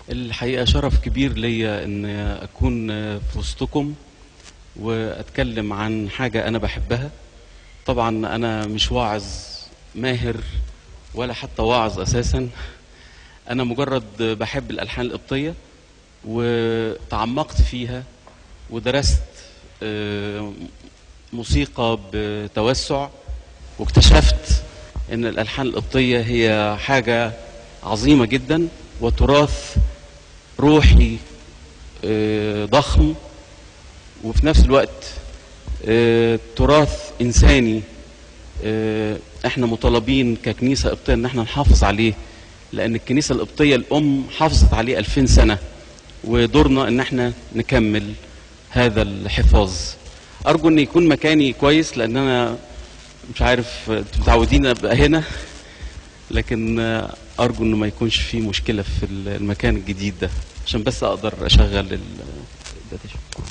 الحقيقة شرف كبير ليا ان اكون في وسطكم واتكلم عن حاجة انا بحبها طبعا انا مش واعظ ماهر ولا حتى واعظ اساسا انا مجرد بحب الالحان القبطية وتعمقت فيها ودرست آه، موسيقى بتوسع واكتشفت ان الالحان القبطية هي حاجة عظيمة جدا وتراث روحي آه، ضخم وفي نفس الوقت آه، تراث انساني آه، احنا مطالبين ككنيسه قبطيه ان احنا نحافظ عليه لان الكنيسه القبطيه الام حافظت عليه 2000 سنه ودورنا ان احنا نكمل هذا الحفاظ ارجو ان يكون مكاني كويس لان انا مش عارف انتوا متعودين ابقى هنا لكن آه، ارجو انه ما يكونش في مشكله في المكان الجديد ده عشان بس اقدر اشغل ال الداتا شيت.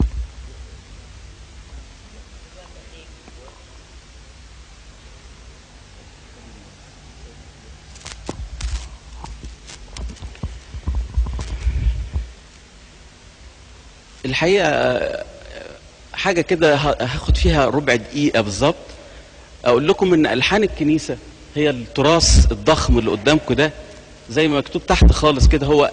الحقيقه آه، حاجه كده ه- هاخد فيها ربع دقيقه بالظبط اقول لكم ان الحان الكنيسه هي التراث الضخم اللي قدامكم ده زي ما مكتوب تحت خالص كده هو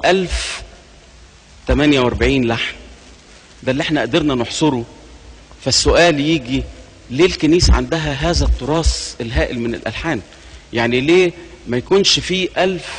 1048 لحن ده اللي احنا قدرنا نحصره فالسؤال يجي ليه الكنيسه عندها هذا التراث الهائل من الالحان يعني ليه ما يكونش فيه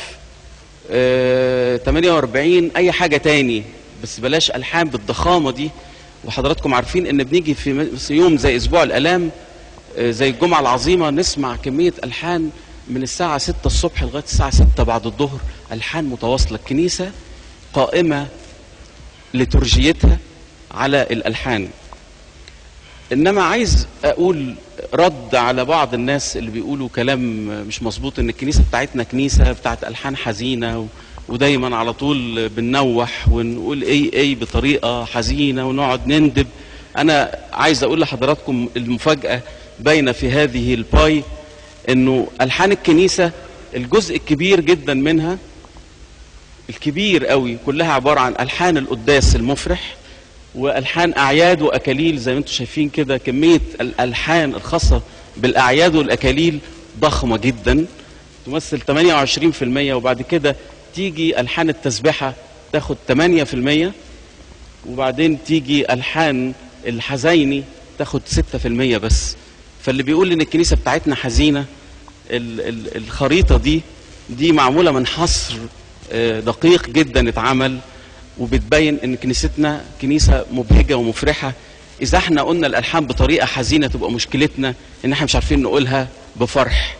1048 اي حاجه تاني بس بلاش الحان بالضخامه دي وحضراتكم عارفين ان بنيجي في م- في يوم زي اسبوع الالام آه، زي الجمعه العظيمه نسمع كميه الحان من الساعه 6 الصبح لغايه الساعه 6 بعد الظهر الحان متواصله الكنيسه قائمه لترجيتها على الالحان انما عايز اقول رد على بعض الناس اللي بيقولوا كلام مش مظبوط ان الكنيسه بتاعتنا كنيسه بتاعت الحان حزينه و- ودايما على طول بننوح ونقول اي اي بطريقه حزينه ونقعد نندب انا عايز اقول لحضراتكم المفاجاه باينه في هذه الباي انه الحان الكنيسه الجزء الكبير جدا منها الكبير قوي كلها عباره عن الحان القداس المفرح والحان اعياد واكاليل زي ما انتم شايفين كده كميه الالحان الخاصه بالاعياد والاكاليل ضخمه جدا تمثل 28% وبعد كده تيجي الحان التسبحه تاخد 8% وبعدين تيجي الحان الحزيني تاخد 6% بس فاللي بيقول ان الكنيسه بتاعتنا حزينه ال- ال- الخريطه دي دي معموله من حصر آه، دقيق جدا اتعمل وبتبين ان كنيستنا كنيسه مبهجه ومفرحه اذا احنا قلنا الالحان بطريقه حزينه تبقى مشكلتنا ان احنا مش عارفين نقولها بفرح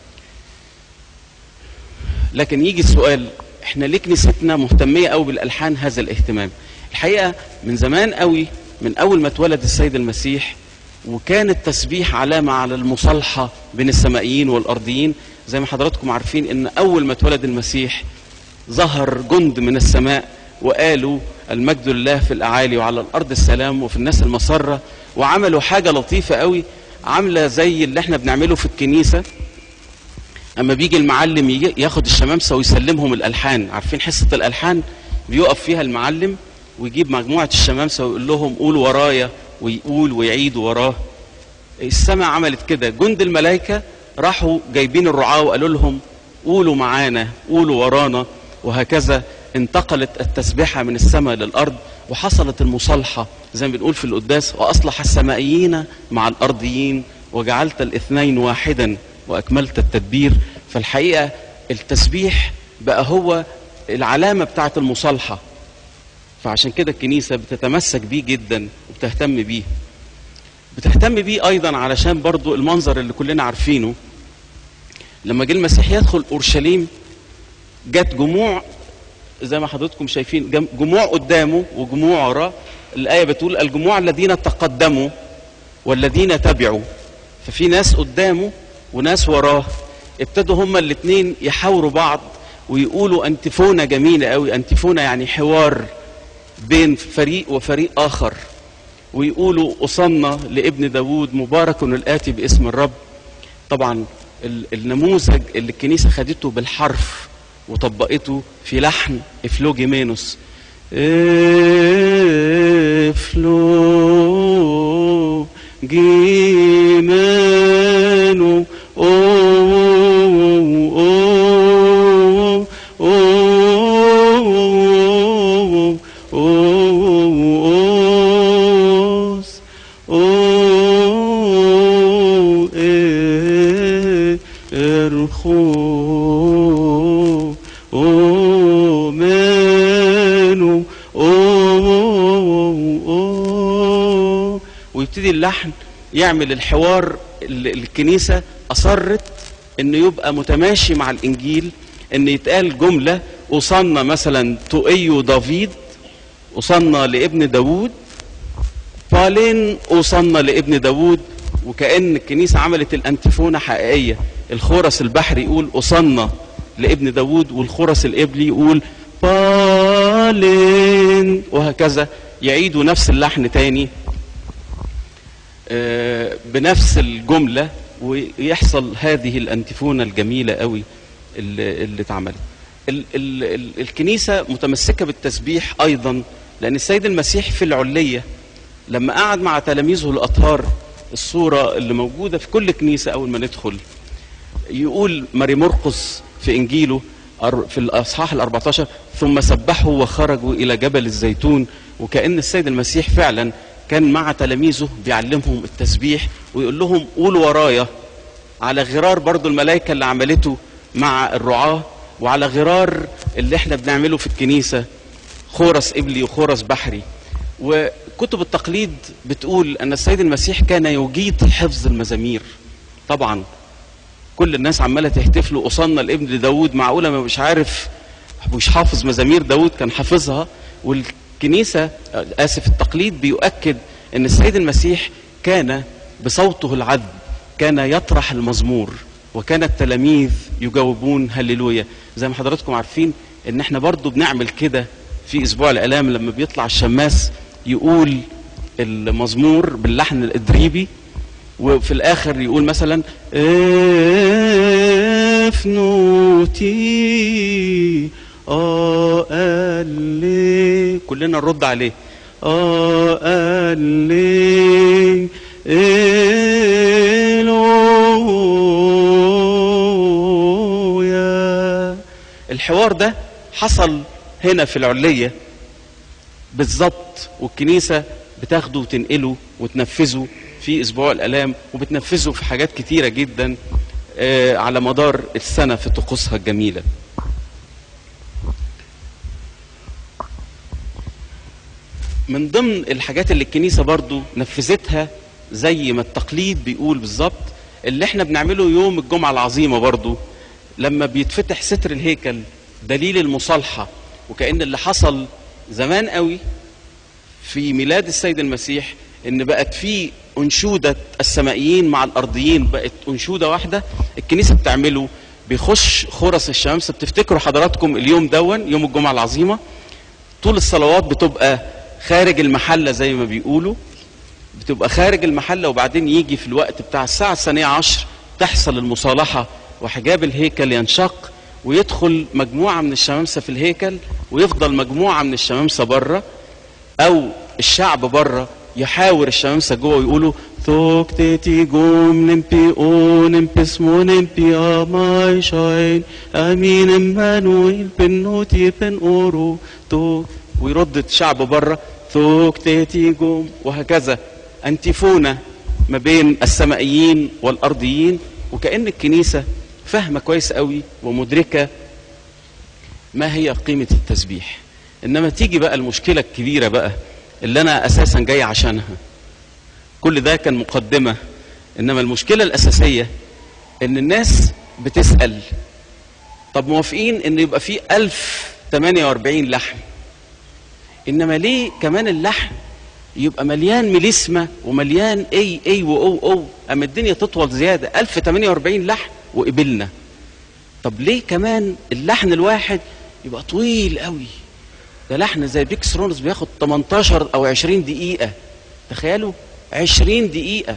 لكن يجي السؤال احنا ليه كنيستنا مهتميه قوي بالالحان هذا الاهتمام الحقيقه من زمان قوي من اول ما اتولد السيد المسيح وكان التسبيح علامه على المصالحه بين السمائيين والارضيين زي ما حضراتكم عارفين ان اول ما اتولد المسيح ظهر جند من السماء وقالوا المجد لله في الاعالي وعلى الارض السلام وفي الناس المسره وعملوا حاجه لطيفه قوي عامله زي اللي احنا بنعمله في الكنيسه اما بيجي المعلم يجي ياخد الشمامسه ويسلمهم الالحان عارفين حصه الالحان بيقف فيها المعلم ويجيب مجموعه الشمامسه ويقول لهم قولوا ورايا ويقول ويعيد وراه السماء عملت كده جند الملائكه راحوا جايبين الرعاه وقالوا لهم قولوا معانا قولوا ورانا وهكذا انتقلت التسبيحه من السماء للارض وحصلت المصالحه زي ما بنقول في القداس واصلح السمائيين مع الارضيين وجعلت الاثنين واحدا واكملت التدبير فالحقيقه التسبيح بقى هو العلامه بتاعه المصالحه فعشان كده الكنيسه بتتمسك بيه جدا وبتهتم بيه بتهتم بيه ايضا علشان برضو المنظر اللي كلنا عارفينه لما جه المسيح يدخل اورشليم جت جموع زي ما حضراتكم شايفين جم- جموع قدامه وجموع وراه الايه بتقول الجموع الذين تقدموا والذين تبعوا ففي ناس قدامه وناس وراه ابتدوا هما الاثنين يحاوروا بعض ويقولوا انتفونه جميله قوي انتفونه يعني حوار بين فريق وفريق اخر ويقولوا أصلنا لابن داود مبارك الآتي باسم الرب طبعا ال- النموذج اللي الكنيسة خدته بالحرف وطبقته في لحن افلوجيمينوس افلو جيمانو أو أو أو أوس أو إرخو أو مانو أو ويبتدي اللحن يعمل الحوار اللي الكنيسة أصرت إنه يبقى متماشي مع الإنجيل إن يتقال جملة وصلنا مثلا تؤيو دافيد وصلنا لابن داوود فالين وصلنا لابن داوود وكأن الكنيسة عملت الأنتيفونة حقيقية الخورس البحري يقول وصلنا لابن داوود والخورس الإبلي يقول بالين وهكذا يعيدوا نفس اللحن تاني آه، بنفس الجملة ويحصل هذه الأنتيفونة الجميلة قوي اللي, اللي اتعملت ال ال ال الكنيسة متمسكة بالتسبيح أيضا لأن السيد المسيح في العلية لما قعد مع تلاميذه الأطهار الصورة اللي موجودة في كل كنيسة أول ما ندخل يقول ماري مرقس في إنجيله أر- في الأصحاح ال 14 ثم سبحوا وخرجوا إلى جبل الزيتون وكأن السيد المسيح فعلا كان مع تلاميذه بيعلمهم التسبيح ويقول لهم قولوا ورايا على غرار برضو الملائكة اللي عملته مع الرعاة وعلى غرار اللي احنا بنعمله في الكنيسة خورس إبلي وخورس بحري وكتب التقليد بتقول أن السيد المسيح كان يجيد حفظ المزامير طبعا كل الناس عمالة تهتف له وصلنا لابن داود معقولة ما مش عارف مش حافظ مزامير داود كان حافظها والكنيسة آسف التقليد بيؤكد أن السيد المسيح كان بصوته العذب كان يطرح المزمور وكان التلاميذ يجاوبون هللويا زي ما حضراتكم عارفين ان احنا برضو بنعمل كده في اسبوع الالام لما بيطلع الشماس يقول المزمور باللحن الادريبي وفي الاخر يقول مثلا افنوتي أقلي كلنا نرد عليه أقلي إلويا الحوار ده حصل هنا في العلية بالظبط والكنيسة بتاخده وتنقله وتنفذه في اسبوع الالام وبتنفذه في حاجات كتيره جدا آه، على مدار السنه في طقوسها الجميله من ضمن الحاجات اللي الكنيسه برضو نفذتها زي ما التقليد بيقول بالظبط اللي احنا بنعمله يوم الجمعه العظيمه برضو لما بيتفتح ستر الهيكل دليل المصالحه وكأن اللي حصل زمان قوي في ميلاد السيد المسيح ان بقت في انشوده السمائيين مع الارضيين بقت انشوده واحده الكنيسه بتعمله بيخش خرس الشمس بتفتكروا حضراتكم اليوم دون يوم الجمعه العظيمه طول الصلوات بتبقى خارج المحله زي ما بيقولوا بتبقى خارج المحله وبعدين يجي في الوقت بتاع الساعه الثانيه عشر تحصل المصالحه وحجاب الهيكل ينشق ويدخل مجموعه من الشمامسه في الهيكل ويفضل مجموعه من الشمامسه بره او الشعب بره يحاور الشمامسه جوه ويقولوا ثوك تيتي جوم نمبي او نمبي سمو نمبي اماي شاين امين امانويل بنوتي بن اورو توك ويرد الشعب بره ثوك تيتي جوم وهكذا انتيفونا ما بين السمائيين والارضيين وكأن الكنيسة فاهمة كويس قوي ومدركة ما هي قيمة التسبيح انما تيجي بقى المشكلة الكبيرة بقى اللي انا اساسا جاي عشانها كل ده كان مقدمة انما المشكلة الاساسية ان الناس بتسأل طب موافقين ان يبقى في 1048 لحن انما ليه كمان اللحن يبقى مليان ميليسما ومليان اي اي واو او اما الدنيا تطول زياده 1048 لحن وقبلنا طب ليه كمان اللحن الواحد يبقى طويل قوي ده لحن زي بيكس رونز بياخد 18 او 20 دقيقه تخيلوا 20 دقيقه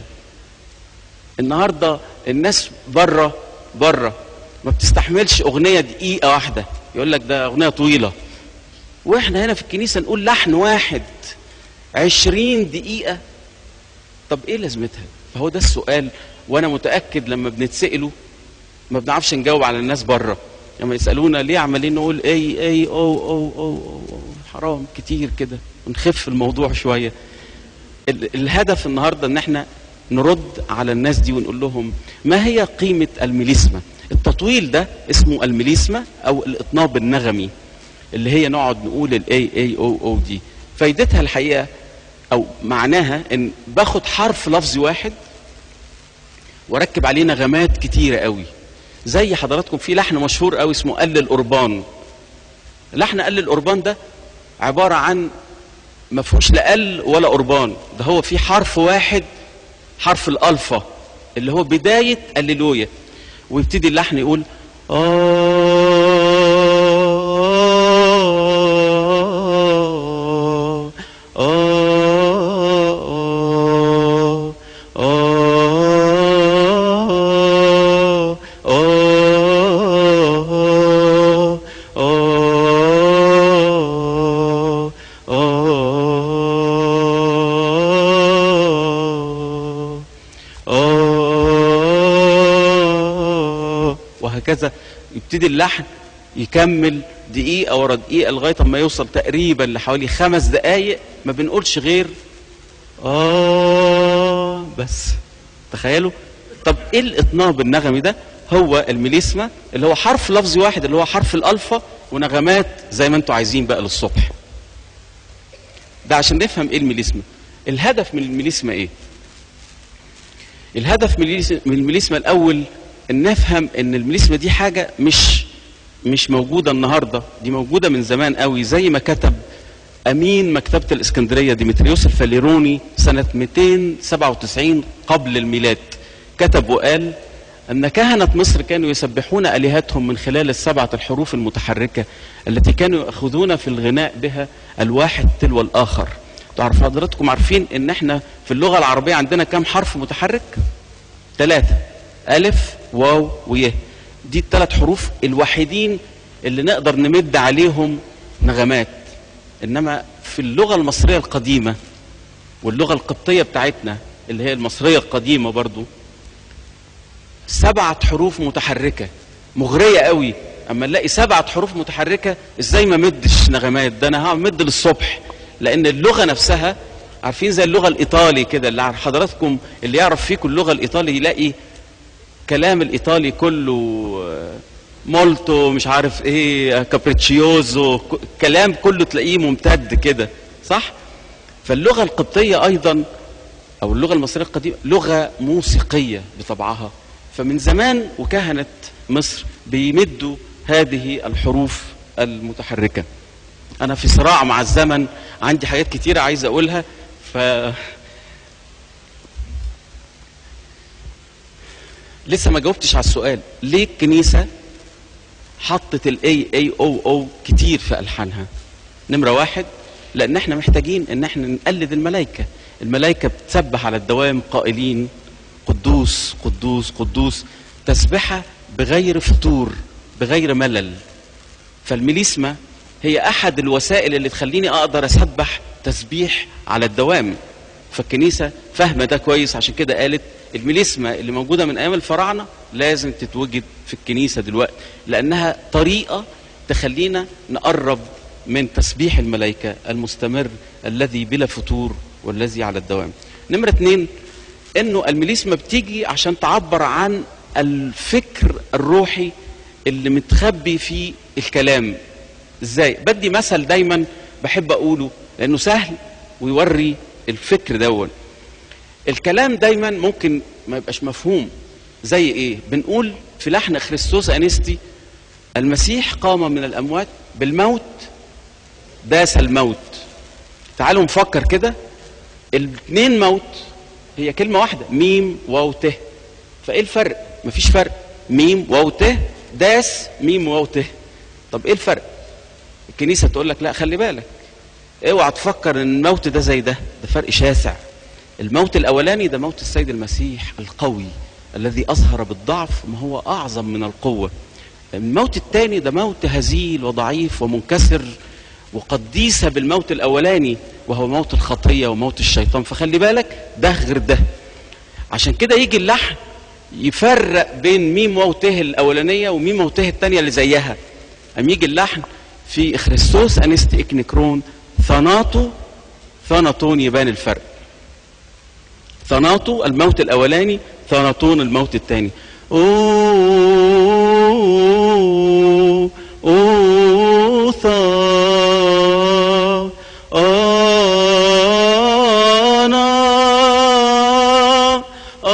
النهارده الناس بره بره ما بتستحملش اغنيه دقيقه واحده يقول لك ده اغنيه طويله واحنا هنا في الكنيسه نقول لحن واحد عشرين دقيقه طب ايه لازمتها فهو ده السؤال وانا متاكد لما بنتساله ما بنعرفش نجاوب على الناس بره لما يسالونا ليه عمالين نقول اي اي او او او, أو, أو حرام كتير كده ونخف الموضوع شويه ال- الهدف النهارده ان احنا نرد على الناس دي ونقول لهم ما هي قيمه الميليسما التطويل ده اسمه الميليسما او الاطناب النغمي اللي هي نقعد نقول الاي اي او او دي فايدتها الحقيقه او معناها ان باخد حرف لفظي واحد واركب عليه نغمات كتيره قوي زي حضراتكم في لحن مشهور قوي اسمه قل القربان لحن قل القربان ده عباره عن ما فيهوش لا قل ولا قربان ده هو في حرف واحد حرف الالفا اللي هو بدايه الليلويا ويبتدي اللحن يقول آه آه آه آه آه آه آه وهكذا يبتدي اللحن يكمل دقيقة ورا دقيقة لغاية ما يوصل تقريبا لحوالي خمس دقايق ما بنقولش غير آه بس تخيلوا طب ايه الاطناب النغمي ده هو الميليسما اللي هو حرف لفظي واحد اللي هو حرف الالفا ونغمات زي ما انتوا عايزين بقى للصبح ده عشان نفهم ايه الميليسما الهدف من الميليسما ايه الهدف من الميليس- من الميليسما الاول ان نفهم ان الميليسما دي حاجه مش مش موجوده النهارده دي موجوده من زمان قوي زي ما كتب امين مكتبه الاسكندريه ديمتريوس الفاليروني سنه 297 قبل الميلاد كتب وقال ان كهنه مصر كانوا يسبحون الهتهم من خلال السبعه الحروف المتحركه التي كانوا ياخذون في الغناء بها الواحد تلو الاخر تعرف حضراتكم عارفين ان احنا في اللغه العربيه عندنا كم حرف متحرك ثلاثة ألف واو ويه دي الثلاث حروف الوحيدين اللي نقدر نمد عليهم نغمات إنما في اللغة المصرية القديمة واللغة القبطية بتاعتنا اللي هي المصرية القديمة برضو سبعة حروف متحركة مغرية قوي أما نلاقي سبعة حروف متحركة إزاي ما مدش نغمات ده أنا همد للصبح لأن اللغة نفسها عارفين زي اللغة الإيطالي كده اللي عارف حضراتكم اللي يعرف فيكم اللغة الإيطالي يلاقي كلام الإيطالي كله آه، مولتو مش عارف إيه كابريتشيوزو ك- كلام كله تلاقيه ممتد كده صح؟ فاللغة القبطية أيضا أو اللغة المصرية القديمة لغة موسيقية بطبعها فمن زمان وكهنة مصر بيمدوا هذه الحروف المتحركة أنا في صراع مع الزمن عندي حاجات كتيرة عايز أقولها ف لسه ما جاوبتش على السؤال ليه الكنيسة حطت الاي اي او او كتير في ألحانها نمرة واحد لأن احنا محتاجين ان احنا نقلد الملائكة الملائكة بتسبح على الدوام قائلين قدوس قدوس قدوس تسبحة بغير فتور بغير ملل فالميليسما هي احد الوسائل اللي تخليني اقدر اسبح تسبيح على الدوام فالكنيسه فاهمه ده كويس عشان كده قالت الميليسما اللي موجوده من ايام الفراعنه لازم تتوجد في الكنيسه دلوقتي لانها طريقه تخلينا نقرب من تسبيح الملائكه المستمر الذي بلا فتور والذي على الدوام نمره اتنين انه الميليسما بتيجي عشان تعبر عن الفكر الروحي اللي متخبي في الكلام ازاي بدي مثل دايما بحب اقوله لانه سهل ويوري الفكر دون الكلام دايما ممكن ما يبقاش مفهوم زي ايه بنقول في لحن خريستوس انستي المسيح قام من الاموات بالموت داس الموت تعالوا نفكر كده الاثنين موت هي كلمه واحده ميم واو ت فايه الفرق مفيش فرق ميم واو ت داس ميم واو ت طب ايه الفرق الكنيسه تقول لك لا خلي بالك اوعى تفكر ان الموت ده زي ده ده فرق شاسع الموت الاولاني ده موت السيد المسيح القوي الذي اظهر بالضعف ما هو اعظم من القوه الموت الثاني ده موت هزيل وضعيف ومنكسر وقديس بالموت الاولاني وهو موت الخطيه وموت الشيطان فخلي بالك ده غير ده عشان كده يجي اللحن يفرق بين مين موته الاولانيه ومين موته الثانيه اللي زيها أم يجي اللحن في خريستوس انست اكنيكرون ثناطو ثناطون يبان الفرق ثناطو الموت الاولاني ثناطون الموت الثاني أوه أوه ثا أنا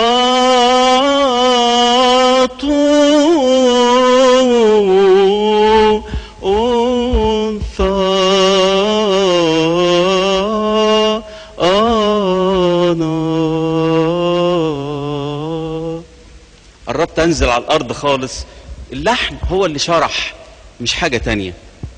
أطو أنثى أنا قربت انزل على الارض خالص اللحن هو اللي شرح مش حاجة تانية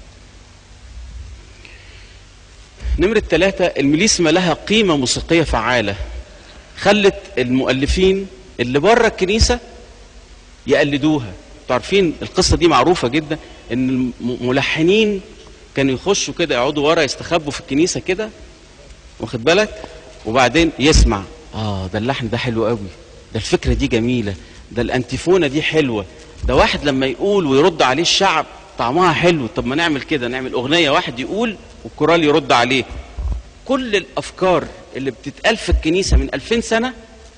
نمرة ثلاثة الميليسما لها قيمة موسيقية فعالة خلت المؤلفين اللي بره الكنيسة يقلدوها تعرفين القصة دي معروفة جدا ان الملحنين كانوا يخشوا كده يقعدوا ورا يستخبوا في الكنيسة كده واخد بالك وبعدين يسمع اه ده اللحن ده حلو قوي ده الفكرة دي جميلة ده الانتيفونة دي حلوة ده واحد لما يقول ويرد عليه الشعب طعمها حلو طب ما نعمل كده نعمل اغنية واحد يقول والكورال يرد عليه كل الافكار اللي بتتقال في الكنيسة من 2000 سنة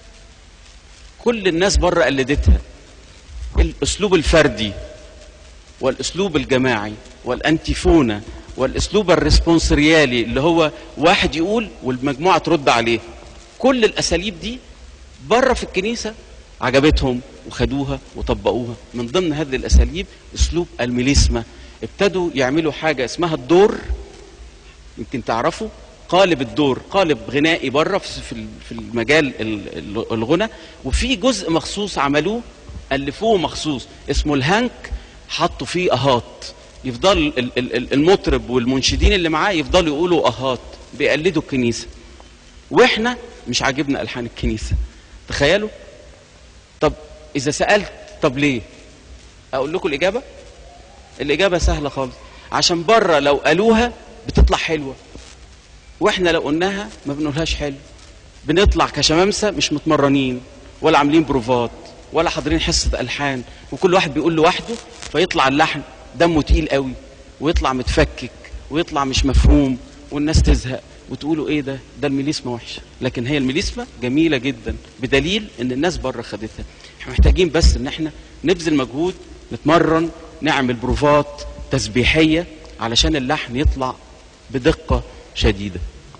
كل الناس بره قلدتها الاسلوب الفردي والاسلوب الجماعي والانتيفونا والاسلوب الريسبونسريالي اللي هو واحد يقول والمجموعه ترد عليه كل الاساليب دي بره في الكنيسه عجبتهم وخدوها وطبقوها من ضمن هذه الاساليب اسلوب الميليسما ابتدوا يعملوا حاجه اسمها الدور يمكن تعرفوا قالب الدور قالب غنائي بره في في المجال الغنى وفي جزء مخصوص عملوه الفوه مخصوص اسمه الهانك حطوا فيه اهات يفضل المطرب والمنشدين اللي معاه يفضلوا يقولوا اهات بيقلدوا الكنيسه واحنا مش عاجبنا الحان الكنيسه تخيلوا طب اذا سالت طب ليه اقول لكم الاجابه الاجابه سهله خالص عشان بره لو قالوها بتطلع حلوه واحنا لو قلناها ما بنقولهاش حلو بنطلع كشمامسه مش متمرنين ولا عاملين بروفات ولا حاضرين حصه الحان وكل واحد بيقول لوحده فيطلع اللحن دمه تقيل قوي ويطلع متفكك ويطلع مش مفهوم والناس تزهق وتقولوا ايه ده ده الميليسما وحشه لكن هي الميليسما جميله جدا بدليل ان الناس بره خدتها احنا محتاجين بس ان احنا نبذل مجهود نتمرن نعمل بروفات تسبيحيه علشان اللحن يطلع بدقه شديده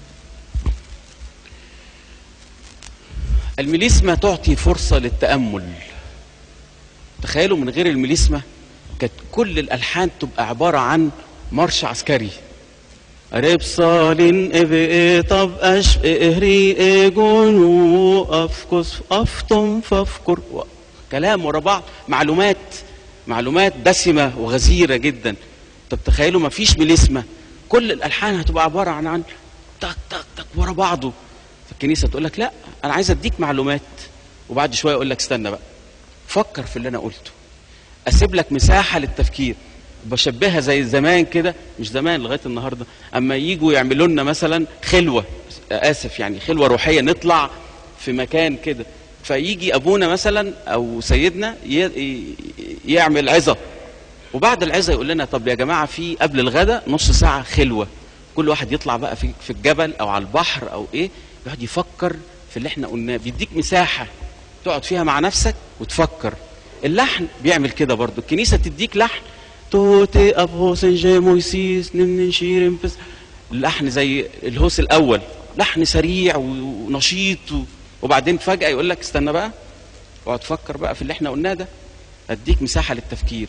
الميليسما تعطي فرصة للتأمل تخيلوا من غير الميليسما كانت كل الألحان تبقى عبارة عن مارش عسكري قريب صالين ابقي طب اش اهري اجونو افكس افطم فافكر كلام ورا بعض معلومات معلومات دسمة وغزيرة جدا طب تخيلوا ما فيش ميليسما كل الألحان هتبقى عبارة عن عن تك تك تك ورا بعضه الكنيسه تقول لك لا انا عايز اديك معلومات وبعد شويه اقول لك استنى بقى فكر في اللي انا قلته اسيب لك مساحه للتفكير بشبهها زي زمان كده مش زمان لغايه النهارده اما يجوا يعملوا لنا مثلا خلوه اسف يعني خلوه روحيه نطلع في مكان كده فيجي ابونا مثلا او سيدنا يعمل عظه وبعد العظه يقول لنا طب يا جماعه في قبل الغداء نص ساعه خلوه كل واحد يطلع بقى في في الجبل او على البحر او ايه يقعد يفكر في اللي احنا قلناه بيديك مساحه تقعد فيها مع نفسك وتفكر اللحن بيعمل كده برضو الكنيسه تديك لحن توتي ابو سنجي مويسيس نمن شيرين بس اللحن زي الهوس الاول لحن سريع ونشيط وبعدين فجاه يقول لك استنى بقى اقعد فكر بقى في اللي احنا قلناه ده اديك مساحه للتفكير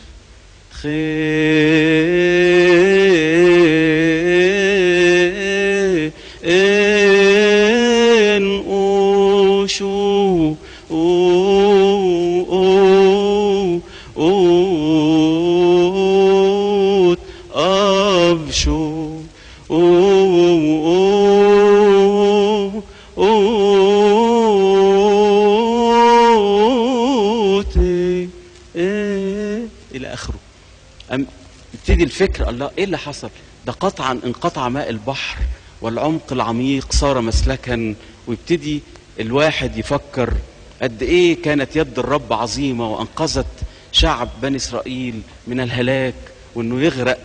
خين اوشو اوت ابشو اوت الى اخره الفكر الله ايه اللي حصل ده قطعا انقطع ماء البحر والعمق العميق صار مسلكا ويبتدي الواحد يفكر قد ايه كانت يد الرب عظيمه وانقذت شعب بني اسرائيل من الهلاك وانه يغرق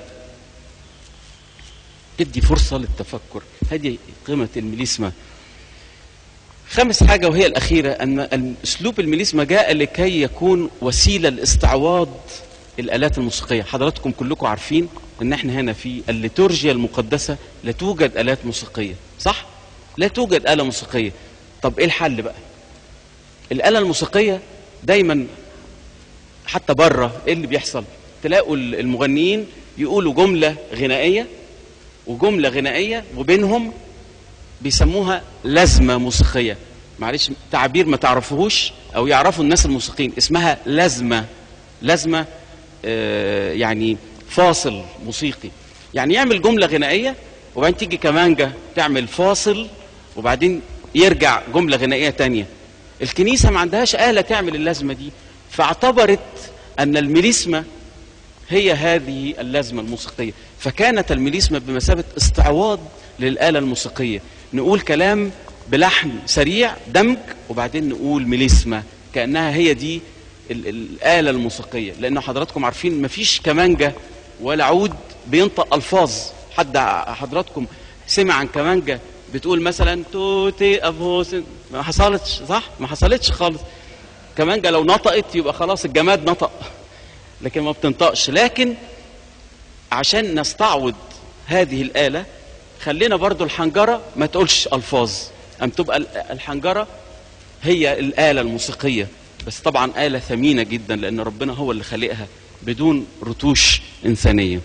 تدي فرصه للتفكر هذه قيمه الميليسما خامس حاجه وهي الاخيره ان اسلوب الميليسما جاء لكي يكون وسيله لاستعواض الالات الموسيقيه حضراتكم كلكم عارفين ان احنا هنا في الليتورجيا المقدسه لا توجد الات موسيقيه صح لا توجد اله موسيقيه طب ايه الحل بقى الاله الموسيقيه دايما حتى بره ايه اللي بيحصل تلاقوا المغنيين يقولوا جمله غنائيه وجمله غنائيه وبينهم بيسموها لازمه موسيقيه معلش تعبير ما تعرفوهوش او يعرفوا الناس الموسيقيين اسمها لازمه لازمه آه يعني فاصل موسيقي يعني يعمل جمله غنائيه وبعدين تيجي كمانجا تعمل فاصل وبعدين يرجع جمله غنائيه تانية الكنيسه ما عندهاش اله تعمل اللازمه دي فاعتبرت ان الميليسما هي هذه اللازمه الموسيقيه فكانت الميليسما بمثابه استعواض للاله الموسيقيه نقول كلام بلحن سريع دمج وبعدين نقول ميليسما كانها هي دي الاله الموسيقيه لان حضراتكم عارفين مفيش كمانجا ولا عود بينطق الفاظ حد حضراتكم سمع عن كمانجا بتقول مثلا توتي افوسن ما حصلتش صح ما حصلتش خالص كمانجا لو نطقت يبقى خلاص الجماد نطق لكن ما بتنطقش لكن عشان نستعوض هذه الآلة خلينا برضو الحنجرة ما تقولش ألفاظ أم تبقى الحنجرة هي الآلة الموسيقية بس طبعا آلة ثمينة جدا لأن ربنا هو اللي خلقها بدون رتوش إنسانية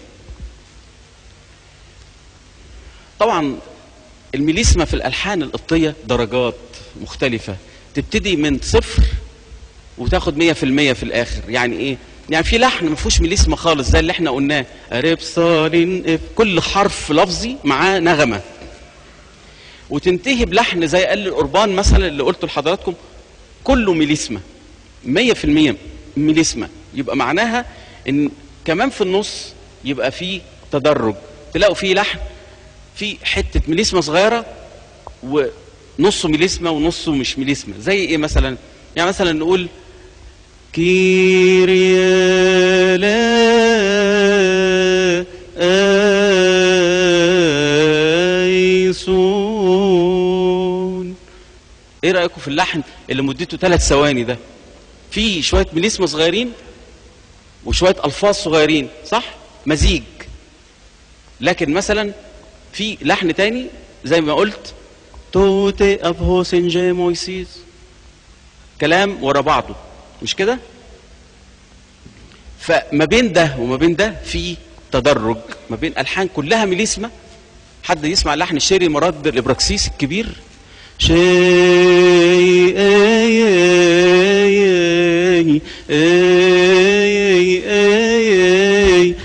طبعا الميليسما في الألحان القبطية درجات مختلفة تبتدي من صفر وتاخد مية في المية في الآخر يعني إيه يعني في لحن ما فيهوش ميليسما خالص زي اللي احنا قلناه رب صالين اف كل حرف لفظي معاه نغمه وتنتهي بلحن زي قال القربان مثلا اللي قلته لحضراتكم كله ميليسما 100% ميليسما يبقى معناها ان كمان في النص يبقى في تدرج تلاقوا في لحن في حته ميليسما صغيره ونصه ميليسما ونصه مش ميليسما زي ايه مثلا يعني مثلا نقول كيريا ايسون ايه رايكم في اللحن اللي مدته ثلاث ثواني ده في شويه ميليسما صغيرين وشويه الفاظ صغيرين صح مزيج لكن مثلا في لحن تاني زي ما قلت توتي ابهوسن جي مويسيس كلام ورا بعضه مش كده فما بين ده وما بين ده في تدرج ما بين الحان كلها ميليسما حد يسمع لحن الشيري مراد الابراكسيس الكبير شي اي اي اي اي اي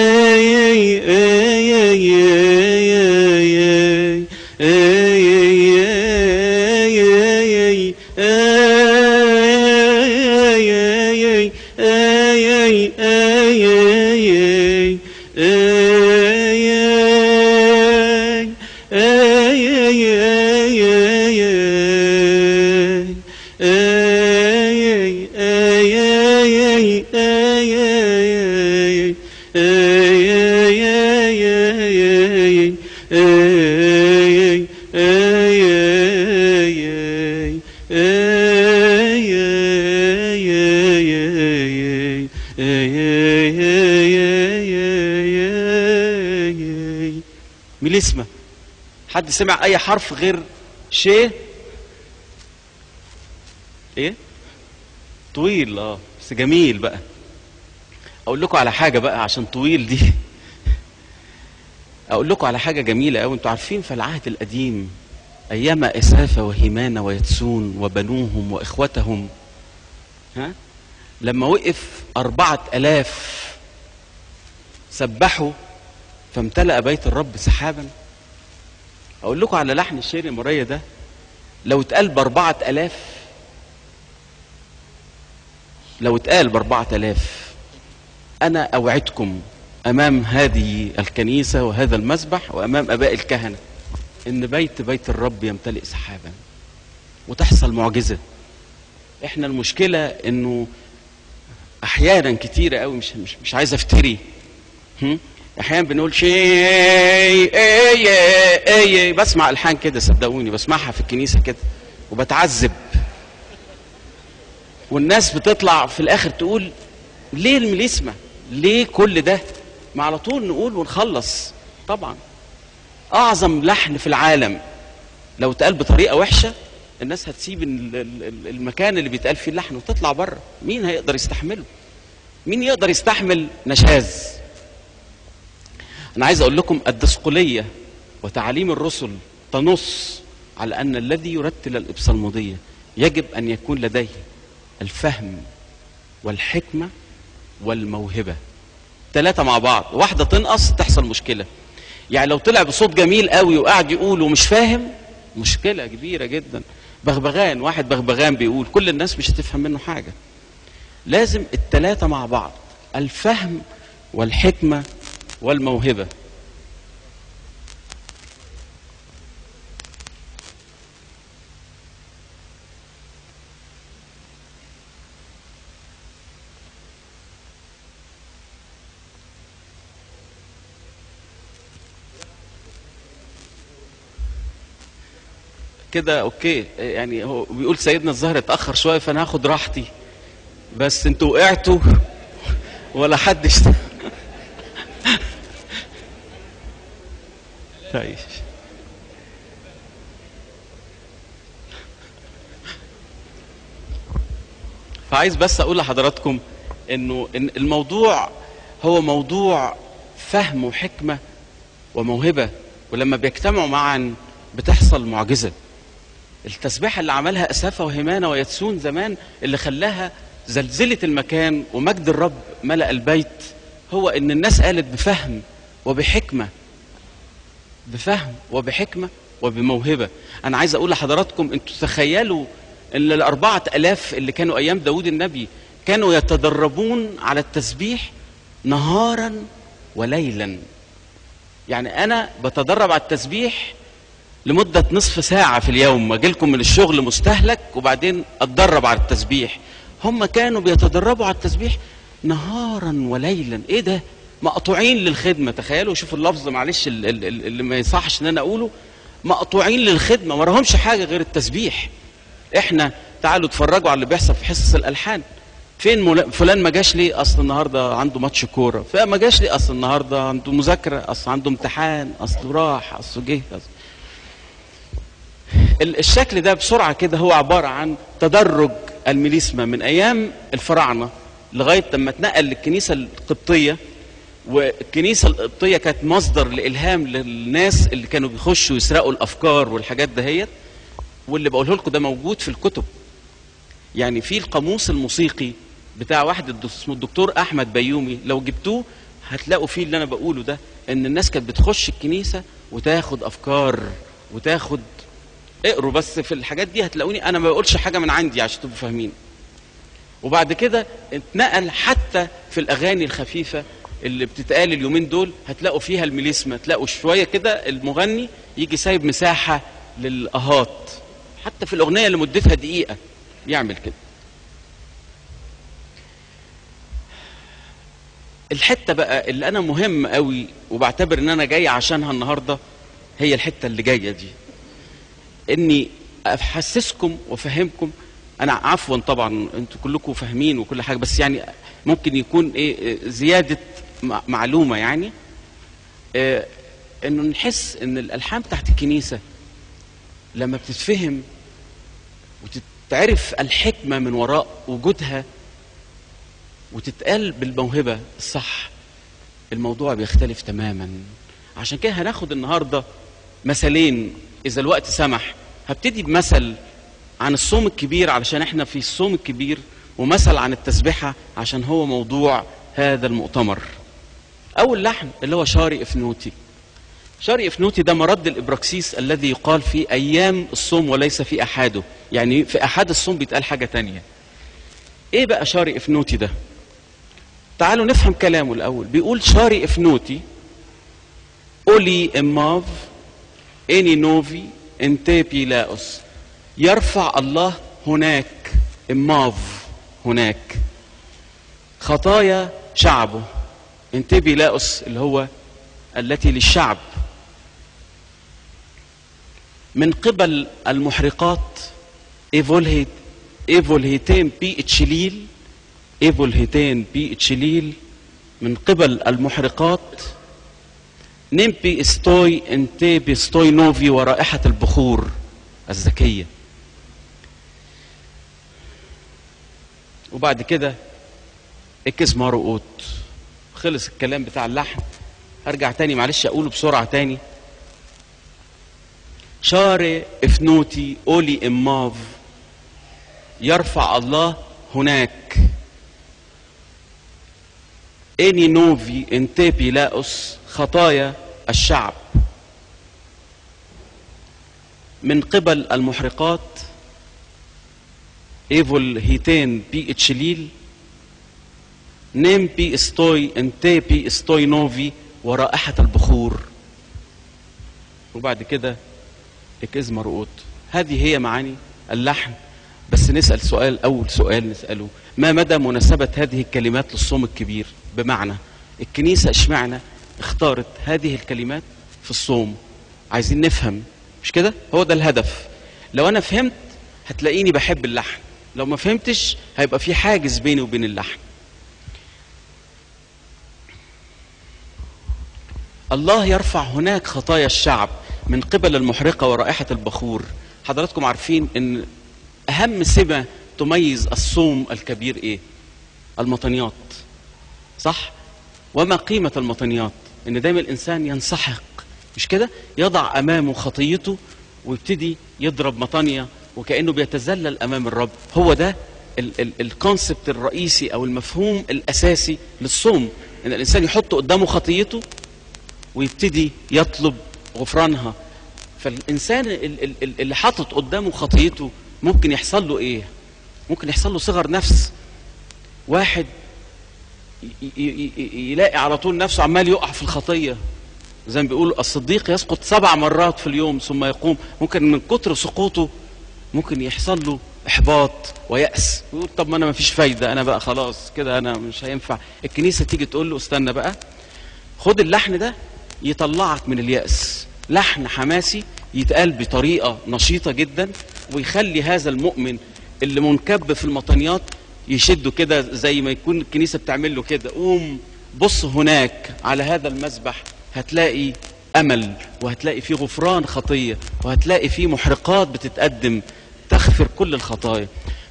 ميليسما حد سمع اي حرف غير شي ايه طويل اه بس جميل بقى اقول لكم على حاجه بقى عشان طويل دي اقول لكم على حاجه جميله قوي انتوا عارفين في العهد القديم ايام اسافه وهيمانه ويتسون وبنوهم واخوتهم ها لما وقف أربعة ألاف سبحوا فامتلأ بيت الرب سحابا أقول لكم على لحن الشير المرية ده لو اتقال بأربعة ألاف لو اتقال بأربعة ألاف أنا أوعدكم امام هذه الكنيسه وهذا المسبح وامام اباء الكهنه ان بيت بيت الرب يمتلئ سحابا وتحصل معجزه احنا المشكله انه احيانا كتيره قوي مش مش مش عايز افتري هم؟ احيانا بنقول شيء ايه ايه بسمع الحان كده صدقوني بسمعها في الكنيسه كده وبتعذب والناس بتطلع في الاخر تقول ليه المليسمه ليه كل ده ما على طول نقول ونخلص طبعا اعظم لحن في العالم لو اتقال بطريقه وحشه الناس هتسيب ال- ال- ال- المكان اللي بيتقال فيه اللحن وتطلع بره مين هيقدر يستحمله مين يقدر يستحمل نشاز انا عايز اقول لكم الدسقليه وتعاليم الرسل تنص على ان الذي يرتل الابصالموديه يجب ان يكون لديه الفهم والحكمه والموهبه ثلاثه مع بعض واحده تنقص تحصل مشكله يعني لو طلع بصوت جميل قوي وقاعد يقول ومش فاهم مشكله كبيره جدا بغبغان واحد بغبغان بيقول كل الناس مش هتفهم منه حاجه لازم الثلاثه مع بعض الفهم والحكمه والموهبه كده اوكي يعني هو بيقول سيدنا الظاهر اتاخر شويه فانا هاخد راحتي بس انتوا وقعتوا ولا حد اشت... طيب فعايز بس اقول لحضراتكم انه إن الموضوع هو موضوع فهم وحكمه وموهبه ولما بيجتمعوا معا بتحصل معجزه التسبيحه اللي عملها اسافه وهمانه ويتسون زمان اللي خلاها زلزلت المكان ومجد الرب ملا البيت هو ان الناس قالت بفهم وبحكمه بفهم وبحكمه وبموهبه انا عايز اقول لحضراتكم انتوا تخيلوا ان الاربعه الاف اللي كانوا ايام داود النبي كانوا يتدربون على التسبيح نهارا وليلا يعني انا بتدرب على التسبيح لمدة نصف ساعة في اليوم اجي لكم من الشغل مستهلك وبعدين اتدرب على التسبيح هم كانوا بيتدربوا على التسبيح نهارا وليلا ايه ده مقطوعين للخدمة تخيلوا شوفوا اللفظ معلش ال- ال- ال- اللي ما يصحش ان انا اقوله مقطوعين للخدمة ما لهمش حاجة غير التسبيح احنا تعالوا اتفرجوا على اللي بيحصل في حصص الالحان فين ملا- فلان ما جاش ليه اصل النهارده عنده ماتش كوره فما جاش ليه اصل النهارده عنده مذاكره اصل عنده امتحان اصله راح اصله جه أصل ال- الشكل ده بسرعه كده هو عباره عن تدرج الميليسما من ايام الفراعنه لغايه لما اتنقل للكنيسه القبطيه والكنيسه القبطيه كانت مصدر لالهام للناس اللي كانوا بيخشوا يسرقوا الافكار والحاجات دهيت واللي بقوله لكم ده موجود في الكتب يعني في القاموس الموسيقي بتاع واحد الد- اسمه الدكتور احمد بيومي لو جبتوه هتلاقوا فيه اللي انا بقوله ده ان الناس كانت بتخش الكنيسه وتاخد افكار وتاخد اقروا بس في الحاجات دي هتلاقوني انا ما بقولش حاجه من عندي عشان تبقوا فاهمين وبعد كده اتنقل حتى في الاغاني الخفيفه اللي بتتقال اليومين دول هتلاقوا فيها الميليسما تلاقوا شويه كده المغني يجي سايب مساحه للاهات حتى في الاغنيه اللي مدتها دقيقه يعمل كده الحته بقى اللي انا مهم قوي وبعتبر ان انا جاي عشانها النهارده هي الحته اللي جايه دي اني احسسكم وافهمكم انا عفوا طبعا انتوا كلكم فاهمين وكل حاجه بس يعني ممكن يكون ايه زياده مع- معلومه يعني آه، انه نحس ان الالحان بتاعت الكنيسه لما بتتفهم وتتعرف الحكمه من وراء وجودها وتتقال بالموهبه الصح الموضوع بيختلف تماما عشان كده هناخد النهارده مثلين اذا الوقت سمح هبتدي بمثل عن الصوم الكبير علشان احنا في الصوم الكبير ومثل عن التسبحه عشان هو موضوع هذا المؤتمر اول لحن اللي هو شاري افنوتي شاري افنوتي ده مرد الابراكسيس الذي يقال في ايام الصوم وليس في احاده يعني في احاد الصوم بيتقال حاجه تانية ايه بقى شاري افنوتي ده تعالوا نفهم كلامه الاول بيقول شاري افنوتي اولي اماف اني نوفي انتي لاوس يرفع الله هناك اماف هناك خطايا شعبه انتبي لاوس اللي هو التي للشعب من قبل المحرقات ايفولهيت ايفولهيتين بي اتشليل ايفولهيتين بي اتشليل من قبل المحرقات نمبي استوي انتبي استوي نوفي ورائحة البخور الزكية وبعد كده اكس مارقوت خلص الكلام بتاع اللحن هرجع تاني معلش اقوله بسرعة تاني شاري افنوتي اولي اماف يرفع الله هناك اني نوفي انتبي لاوس خطايا الشعب من قبل المحرقات ايفول هيتين بي اتشليل نيم بي استوي انتي بي استوي نوفي ورائحة البخور وبعد كده اكز مرقوط هذه هي معاني اللحن بس نسأل سؤال أول سؤال نسأله ما مدى مناسبة هذه الكلمات للصوم الكبير بمعنى الكنيسة اشمعنى اختارت هذه الكلمات في الصوم عايزين نفهم مش كده هو ده الهدف لو أنا فهمت هتلاقيني بحب اللحن لو ما فهمتش هيبقى في حاجز بيني وبين اللحن الله يرفع هناك خطايا الشعب من قبل المحرقة ورائحة البخور حضراتكم عارفين ان اهم سمة تميز الصوم الكبير ايه المطنيات صح وما قيمة المطنيات ان دايما الانسان ينسحق مش كده يضع امامه خطيته ويبتدي يضرب مطانية وكأنه بيتذلل امام الرب هو ده الكونسبت الرئيسي او المفهوم الاساسي للصوم ان الانسان يحط قدامه خطيته ويبتدي يطلب غفرانها فالانسان اللي حاطط قدامه خطيته ممكن يحصل له ايه ممكن يحصل له صغر نفس واحد يلاقي على طول نفسه عمال يقع في الخطيه زي ما بيقولوا الصديق يسقط سبع مرات في اليوم ثم يقوم ممكن من كتر سقوطه ممكن يحصل له احباط ويأس يقول طب ما انا ما فيش فايده انا بقى خلاص كده انا مش هينفع الكنيسه تيجي تقول له استنى بقى خد اللحن ده يطلعك من اليأس لحن حماسي يتقال بطريقة نشيطة جدا ويخلي هذا المؤمن اللي منكب في المطنيات يشده كده زي ما يكون الكنيسة بتعمل له كده قوم بص هناك على هذا المسبح هتلاقي أمل وهتلاقي فيه غفران خطية وهتلاقي فيه محرقات بتتقدم تغفر كل الخطايا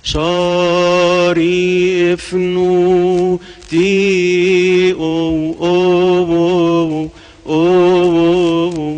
شارف نو تي او او او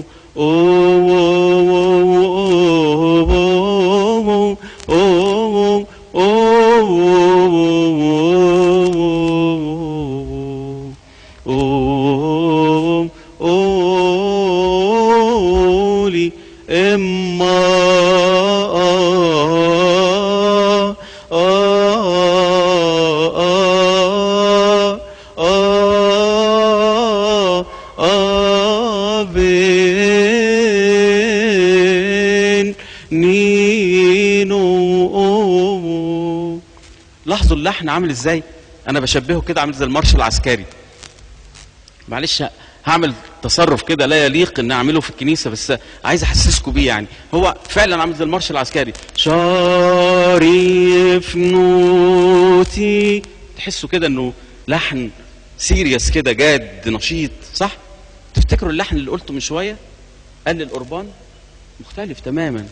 لاحظوا اللحن عامل ازاي انا بشبهه كده عامل زي المارش العسكري معلش هعمل تصرف كده لا يليق ان اعمله في الكنيسه بس عايز احسسكم بيه يعني هو فعلا عامل زي المارش العسكري شريف نوتي تحسوا كده انه لحن سيريس كده جاد نشيط صح تفتكروا اللحن اللي قلته من شويه قال القربان مختلف تماما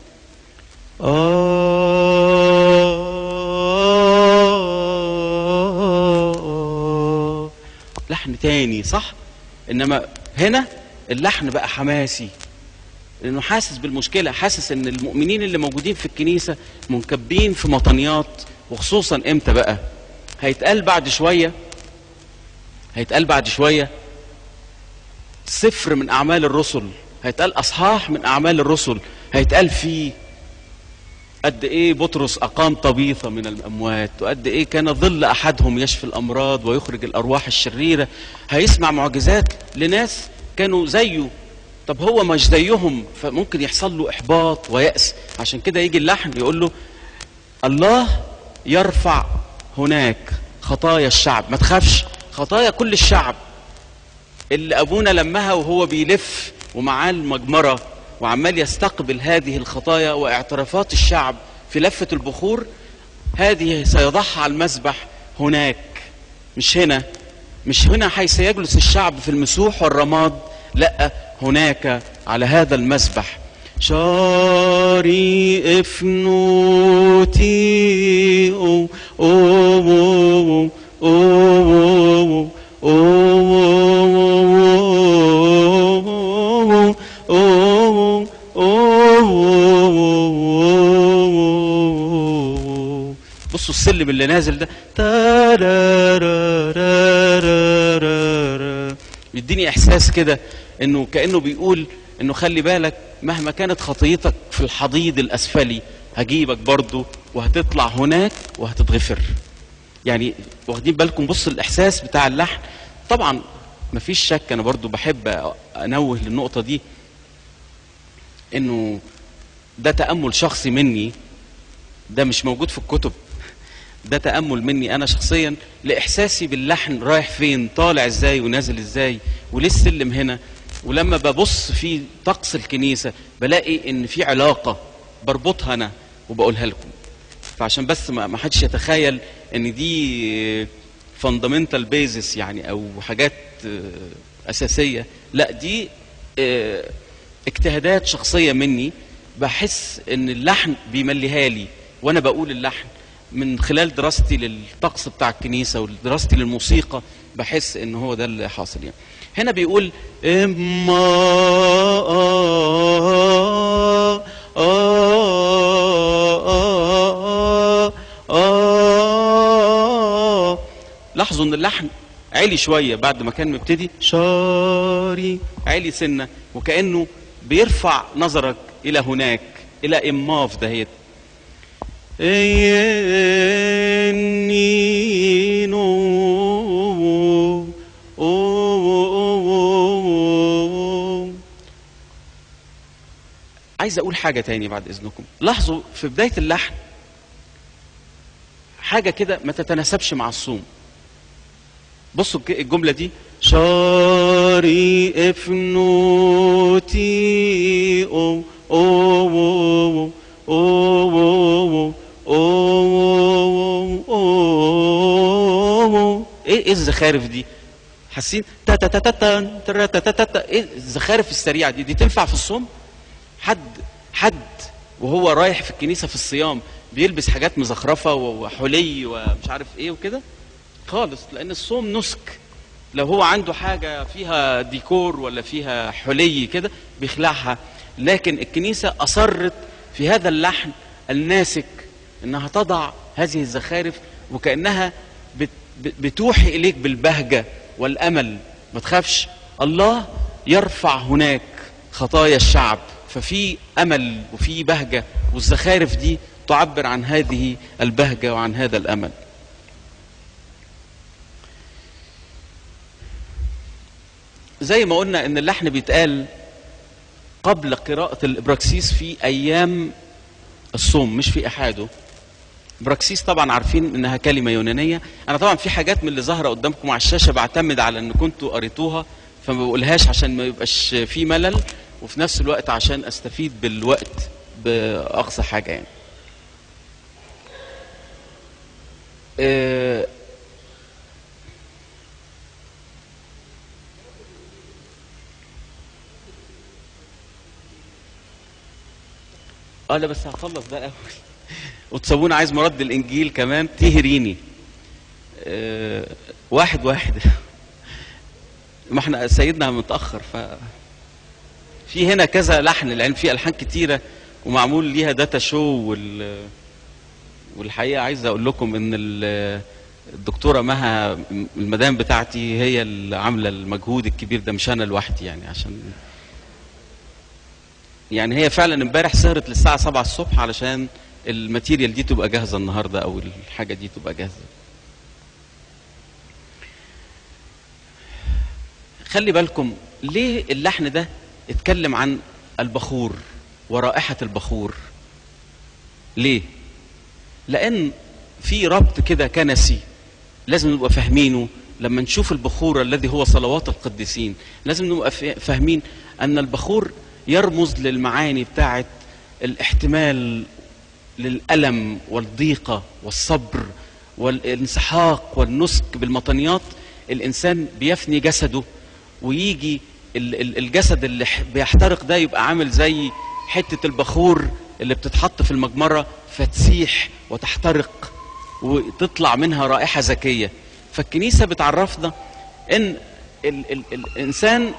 آه لحن تاني صح انما هنا اللحن بقى حماسي لانه حاسس بالمشكله حاسس ان المؤمنين اللي موجودين في الكنيسه منكبين في مطنيات وخصوصا امتى بقى هيتقال بعد شويه هيتقال بعد شويه سفر من اعمال الرسل هيتقال اصحاح من اعمال الرسل هيتقال فيه قد ايه بطرس اقام طبيثه من الاموات وقد ايه كان ظل احدهم يشفي الامراض ويخرج الارواح الشريره هيسمع معجزات لناس كانوا زيه طب هو مش زيهم فممكن يحصل له احباط ويأس عشان كده يجي اللحن يقول له الله يرفع هناك خطايا الشعب ما تخافش خطايا كل الشعب اللي ابونا لمها وهو بيلف ومعاه المجمره وعمال يستقبل هذه الخطايا واعترافات الشعب في لفه البخور هذه سيضعها على المذبح هناك مش هنا مش هنا حيث يجلس الشعب في المسوح والرماد لا هناك على هذا المذبح شاري افنوتي او او او او او او بصوا السلم اللي نازل ده تارارارارارارا. بيديني احساس كده انه كانه بيقول انه خلي بالك مهما كانت خطيتك في الحضيض الاسفلي هجيبك برضو وهتطلع هناك وهتتغفر يعني واخدين بالكم بص الاحساس بتاع اللحن طبعا مفيش شك انا برضو بحب انوه للنقطه دي انه ده تامل شخصي مني ده مش موجود في الكتب ده تامل مني انا شخصيا لاحساسي باللحن رايح فين طالع ازاي ونازل ازاي وليه السلم هنا ولما ببص في طقس الكنيسه بلاقي ان في علاقه بربطها انا وبقولها لكم فعشان بس ما ما حدش يتخيل ان دي فاندامنتال بيزس يعني او حاجات آه، اساسيه لا دي آه، اجتهادات شخصيه مني بحس ان اللحن بيمليها لي وانا بقول اللحن من خلال دراستي للطقس بتاع الكنيسه ودراستي للموسيقى بحس ان هو ده اللي حاصل يعني هنا بيقول اما آه آه آه لاحظوا ان اللحن عالي شويه بعد ما كان مبتدي شاري عالي سنه وكانه بيرفع نظرك الى هناك الى اماف دهيت إني عايز اقول حاجه تاني بعد اذنكم لاحظوا في بدايه اللحن حاجه كده ما تتناسبش مع الصوم بصوا الج- الجمله دي شاري افنوتي او او او او او او ايه ايه الزخارف دي حاسين تا تا تا تا تا ترا تا تا تا تا ايه الزخارف السريعه دي دي تنفع في الصوم حد حد وهو رايح في الكنيسه في الصيام بيلبس حاجات مزخرفه وحلي ومش عارف ايه وكده خالص لان الصوم نسك لو هو عنده حاجه فيها ديكور ولا فيها حلي كده بيخلعها لكن الكنيسه اصرت في هذا اللحن الناسك انها تضع هذه الزخارف وكانها بت- بتوحي اليك بالبهجه والامل ما تخافش الله يرفع هناك خطايا الشعب ففي امل وفي بهجه والزخارف دي تعبر عن هذه البهجه وعن هذا الامل زي ما قلنا ان اللحن بيتقال قبل قراءة الإبراكسيس في أيام الصوم مش في أحاده براكسيس طبعا عارفين انها كلمه يونانيه انا طبعا في حاجات من اللي ظاهره قدامكم على الشاشه بعتمد على ان كنتوا قريتوها فما بقولهاش عشان ما يبقاش في ملل وفي نفس الوقت عشان استفيد بالوقت باقصى حاجه يعني آه، اه لا بس هخلص ده الاول وتصابوني عايز مرد الانجيل كمان تهريني آه، واحد واحد ما احنا سيدنا متاخر ف في هنا كذا لحن العلم في الحان كتيره ومعمول ليها داتا شو وال والحقيقه عايز اقول لكم ان ال- الدكتوره مها المدام بتاعتي هي اللي عامله المجهود الكبير ده مش انا لوحدي يعني عشان يعني هي فعلا امبارح سهرت للساعه 7 الصبح علشان الماتيريال دي تبقى جاهزه النهارده او الحاجه دي تبقى جاهزه خلي بالكم ليه اللحن ده اتكلم عن البخور ورائحه البخور ليه لان في ربط كده كنسي لازم نبقى فاهمينه لما نشوف البخور الذي هو صلوات القديسين لازم نبقى فاهمين ان البخور يرمز للمعاني بتاعه الاحتمال للألم والضيقة والصبر والانسحاق والنسك بالمطنيات الإنسان بيفني جسده ويجي الجسد اللي بيحترق ده يبقى عامل زي حتة البخور اللي بتتحط في المجمرة فتسيح وتحترق وتطلع منها رائحة زكية فالكنيسة بتعرفنا ان ال ال الانسان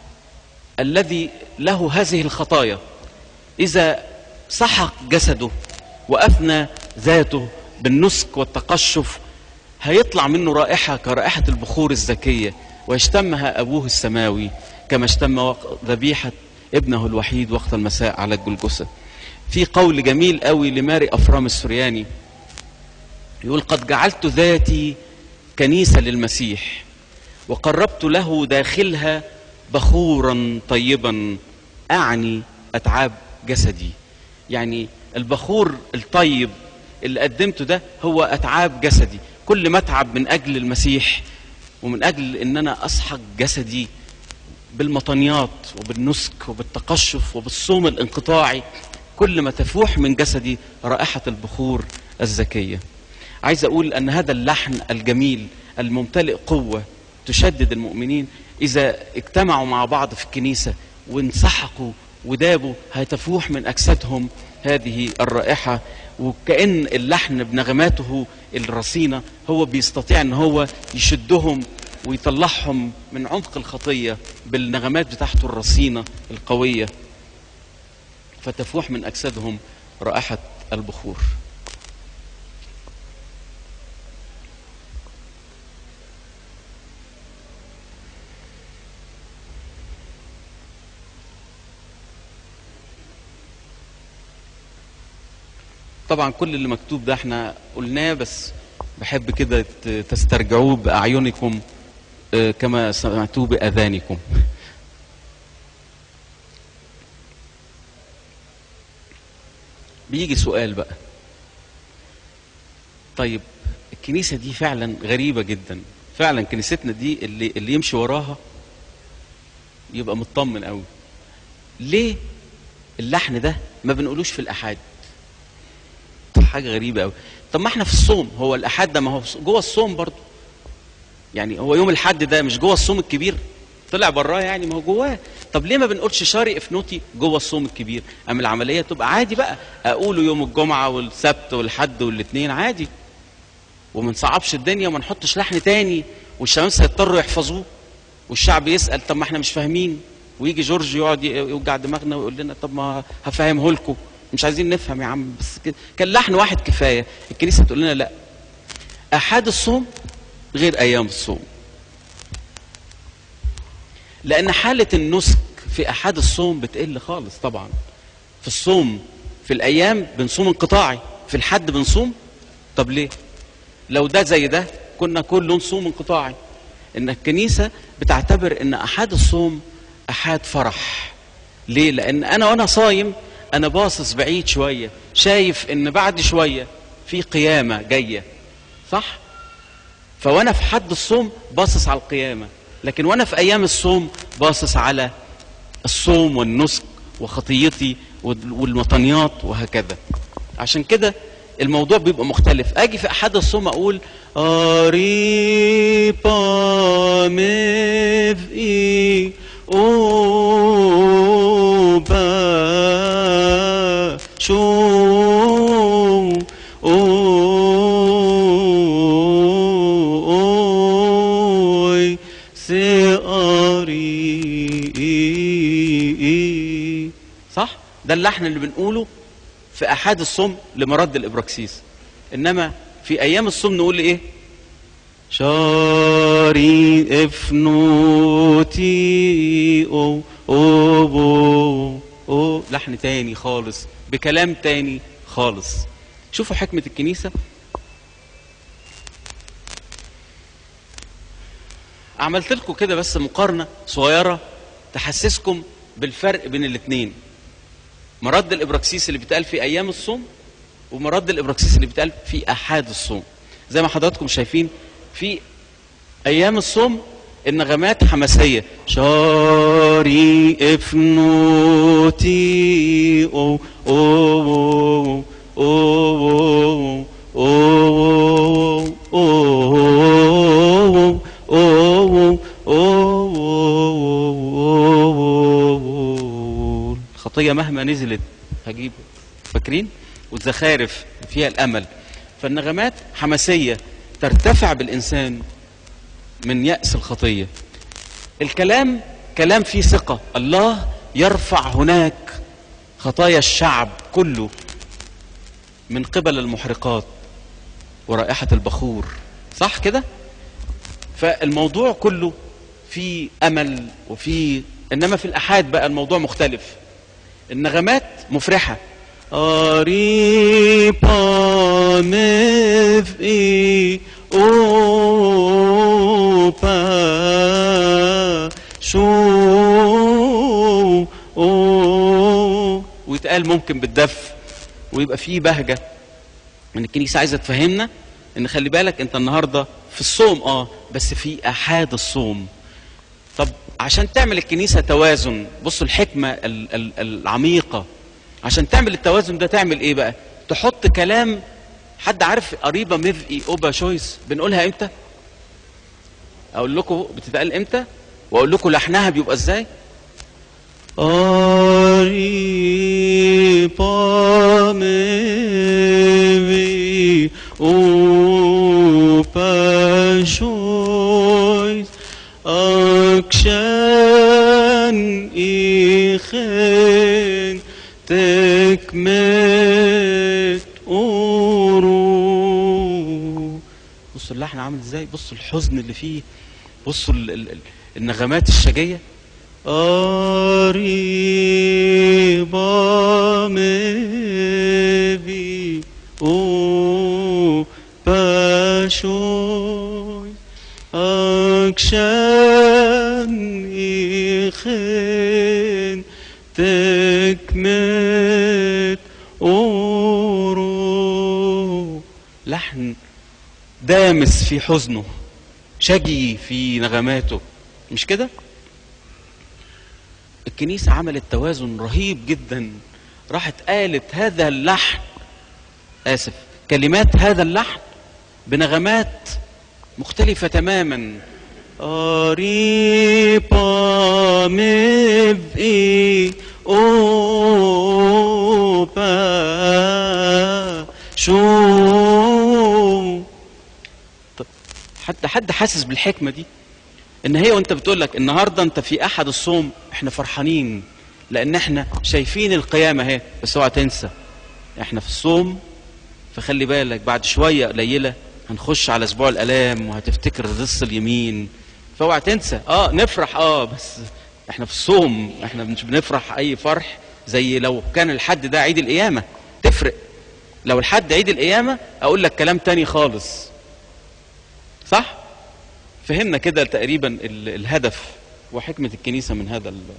الذي له هذه الخطايا اذا سحق جسده وافنى ذاته بالنسك والتقشف هيطلع منه رائحة كرائحة البخور الزكية ويشتمها أبوه السماوي كما اشتم ذبيحة ابنه الوحيد وقت المساء على الجلجسة في قول جميل قوي لماري أفرام السرياني يقول قد جعلت ذاتي كنيسة للمسيح وقربت له داخلها بخورا طيبا أعني أتعاب جسدي يعني البخور الطيب اللي قدمته ده هو أتعاب جسدي كل ما أتعب من أجل المسيح ومن أجل أن أنا أسحق جسدي بالمطنيات وبالنسك وبالتقشف وبالصوم الانقطاعي كل ما تفوح من جسدي رائحة البخور الزكية عايز أقول أن هذا اللحن الجميل الممتلئ قوة تشدد المؤمنين إذا اجتمعوا مع بعض في الكنيسة وانسحقوا ودابوا هتفوح من أجسادهم هذه الرائحة وكأن اللحن بنغماته الرصينة هو بيستطيع أن هو يشدهم ويطلعهم من عمق الخطية بالنغمات بتاعته الرصينة القوية فتفوح من أجسادهم رائحة البخور طبعا كل اللي مكتوب ده احنا قلناه بس بحب كده تسترجعوه بأعينكم كما سمعتوه بأذانكم بيجي سؤال بقى طيب الكنيسة دي فعلا غريبة جدا فعلا كنيستنا دي اللي, اللي يمشي وراها يبقى مطمن قوي ليه اللحن ده ما بنقولوش في الأحاد حاجة غريبة قوي طب ما احنا في الصوم هو الأحد ده ما هو جوه الصوم برضه يعني هو يوم الحد ده مش جوه الصوم الكبير طلع براه يعني ما هو جواه طب ليه ما بنقولش شاري افنوتي جوه الصوم الكبير اما العمليه تبقى عادي بقى اقوله يوم الجمعه والسبت والحد والاثنين عادي وما نصعبش الدنيا وما نحطش لحن تاني والشمس هيضطروا يحفظوه والشعب يسال طب ما احنا مش فاهمين ويجي جورج يقعد يوجع دماغنا ويقول لنا طب ما هفهمه لكم مش عايزين نفهم يا عم بس كده كان لحن واحد كفايه الكنيسه تقول لنا لا احاد الصوم غير ايام الصوم لان حاله النسك في احاد الصوم بتقل خالص طبعا في الصوم في الايام بنصوم انقطاعي في الحد بنصوم طب ليه لو ده زي ده كنا كله نصوم انقطاعي ان الكنيسه بتعتبر ان احاد الصوم احاد فرح ليه لان انا وانا صايم انا باصص بعيد شويه شايف ان بعد شويه في قيامه جايه صح فوانا في حد الصوم باصص على القيامه لكن وانا في ايام الصوم باصص على الصوم والنسك وخطيتي والمطنيات وهكذا عشان كده الموضوع بيبقى مختلف اجي في احد الصوم اقول اريبا مفئي اوبا شو اوي سياري صح ده اللحن اللي بنقوله في احاد الصوم لمرد الابراكسيس انما في ايام الصوم نقول ايه شاري افنوتي او او بو او لحن تاني خالص بكلام تاني خالص شوفوا حكمة الكنيسة عملت لكم كده بس مقارنة صغيرة تحسسكم بالفرق بين الاثنين مرد الابراكسيس اللي بيتقال في ايام الصوم ومرد الابراكسيس اللي بيتقال في احاد الصوم زي ما حضراتكم شايفين في ايام الصوم النغمات حماسيه شاري افنوتي او او او او او او او الخطيه مهما نزلت هجيب فاكرين والزخارف فيها الامل فالنغمات حماسيه ترتفع بالانسان من ياس الخطيه الكلام كلام فيه ثقه الله يرفع هناك خطايا الشعب كله من قبل المحرقات ورائحه البخور صح كده فالموضوع كله فيه امل وفيه انما في الاحاد بقى الموضوع مختلف النغمات مفرحه أريبا مفئي أوبا شو أو ويتقال ممكن بالدف ويبقى فيه بهجة من الكنيسة عايزة تفهمنا ان خلي بالك انت النهاردة في الصوم اه بس في احاد الصوم طب عشان تعمل الكنيسة توازن بصوا الحكمة ال- ال- العميقة عشان تعمل التوازن ده تعمل ايه بقى تحط كلام حد عارف قريبة مذقي اوبا شويس بنقولها امتى اقول لكم بتتقال امتى واقول لكم لحنها بيبقى ازاي قريبا مذقي اوبا شويس أكشن إيخين تكمت أورو بصوا اللحن عامل ازاي بصوا الحزن اللي فيه بصوا ال ال ال النغمات الشجية قريبا مبي أو باشوي أكشن إيخين تكمت أورو لحن دامس في حزنه شجي في نغماته مش كده الكنيسة عملت توازن رهيب جدا راحت قالت هذا اللحن آسف كلمات هذا اللحن بنغمات مختلفة تماما أريبا مبئي أوبا شو طب حد حد حاسس بالحكمة دي ان هي وانت بتقول لك النهارده انت في احد الصوم احنا فرحانين لان احنا شايفين القيامه اهي بس اوعى تنسى احنا في الصوم فخلي بالك بعد شويه قليله هنخش على اسبوع الالام وهتفتكر الرص اليمين فاوعى تنسى اه نفرح اه بس احنا في الصوم احنا مش بنفرح اي فرح زي لو كان الحد ده عيد القيامه تفرق لو الحد عيد القيامه اقول لك كلام تاني خالص صح فهمنا كده تقريبا ال- الهدف وحكمه الكنيسه من هذا ال-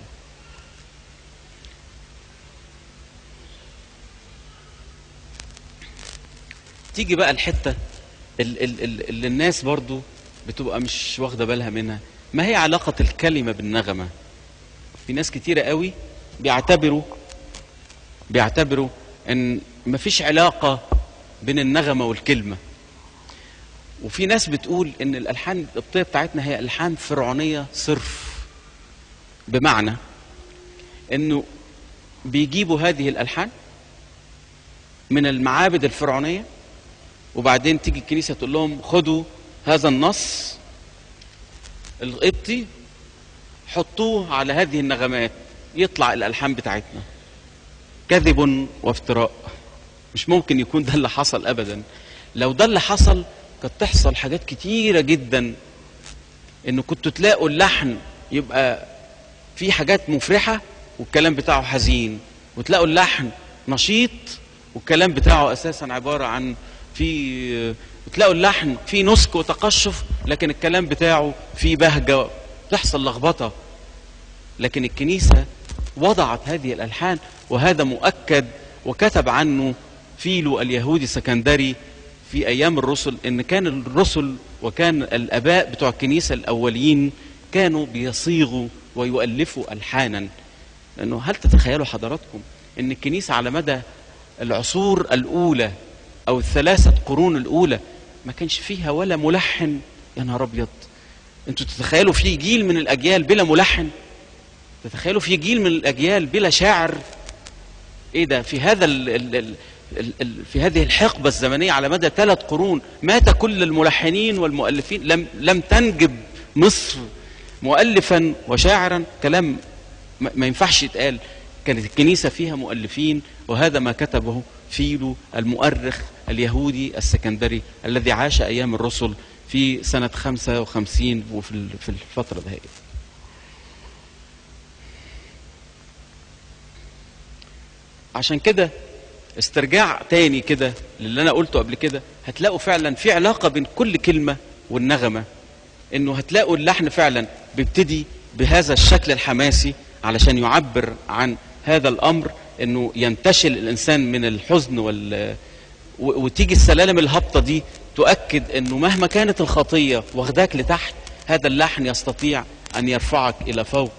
تيجي بقى الحته ال- ال- ال- اللي الناس برضو بتبقى مش واخده بالها منها ما هي علاقه الكلمه بالنغمه في ناس كتيره قوي بيعتبروا بيعتبروا ان مفيش علاقه بين النغمه والكلمه وفي ناس بتقول ان الالحان القبطيه بتاعتنا هي الحان فرعونيه صرف بمعنى انه بيجيبوا هذه الالحان من المعابد الفرعونيه وبعدين تيجي الكنيسه تقول لهم خدوا هذا النص القبطي حطوه على هذه النغمات يطلع الالحان بتاعتنا كذب وافتراء مش ممكن يكون ده اللي حصل ابدا لو ده اللي حصل كانت تحصل حاجات كتيره جدا انه كنتوا تلاقوا اللحن يبقى في حاجات مفرحه والكلام بتاعه حزين وتلاقوا اللحن نشيط والكلام بتاعه اساسا عباره عن في تلاقوا اللحن في نسك وتقشف لكن الكلام بتاعه في بهجه تحصل لخبطه لكن الكنيسه وضعت هذه الالحان وهذا مؤكد وكتب عنه فيلو اليهودي سكندري في ايام الرسل ان كان الرسل وكان الاباء بتوع الكنيسه الاولين كانوا بيصيغوا ويؤلفوا الحانا لانه هل تتخيلوا حضراتكم ان الكنيسه على مدى العصور الاولى او الثلاثه قرون الاولى ما كانش فيها ولا ملحن يا نهار ابيض انتوا تتخيلوا في جيل من الاجيال بلا ملحن تتخيلوا في جيل من الاجيال بلا شاعر ايه ده في هذا ال ال ال ال ال في هذه الحقبه الزمنيه على مدى ثلاث قرون مات كل الملحنين والمؤلفين لم لم تنجب مصر مؤلفا وشاعرا كلام ما ينفعش يتقال كانت الكنيسه فيها مؤلفين وهذا ما كتبه فيلو المؤرخ اليهودي السكندري الذي عاش ايام الرسل في سنه 55 وفي في الفتره دهيت عشان كده استرجاع تاني كده للي انا قلته قبل كده هتلاقوا فعلا في علاقه بين كل كلمه والنغمه انه هتلاقوا اللحن فعلا بيبتدي بهذا الشكل الحماسي علشان يعبر عن هذا الامر انه ينتشل الانسان من الحزن وال وتيجي السلالم الهابطه دي تؤكد انه مهما كانت الخطيه واخداك لتحت هذا اللحن يستطيع ان يرفعك الى فوق